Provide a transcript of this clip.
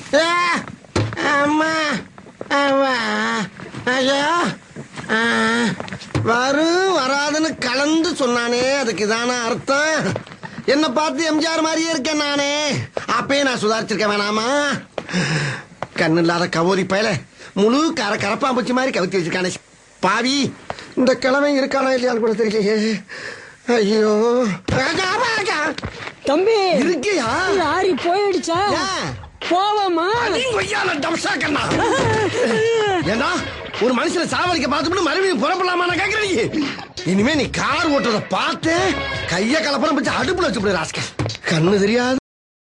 ஏ, அம்மா அம்மா, ஐயோ ஆ, வரும் வராதுன்னு கலந்து சொன்னானே அதுக்கு இதான அர்த்தம் என்ன பார்த்து எம்ஜிஆர் மாதிரியே இருக்கேன் நானே அப்பயே நான் சுதாரிச்சிருக்க வேணாமா கண்ணு இல்லாத கவோரி பயல முழு கர கரப்பாம்பூச்சி மாதிரி கவுத்தி வச்சிருக்கானே பாவி இந்த கிழமை இருக்கானா இல்லையான்னு கூட தெரியலையே ஐயோ தம்பி இருக்கியா லாரி போயிடுச்சா ஏன்? போவோமா கொய்யால டம்சா கண்ணா ஏண்டா ஒரு மனுஷனை சாவடிக்க பார்த்துட்டு மறுபடியும் புறப்படலாமா நான் கேக்குறேன் இனிமே நீ கார் ஓட்டுறத பார்த்து கைய கலப்படம் வச்சு அடுப்புல வச்சு ராஸ்க கண்ணு தெரியாது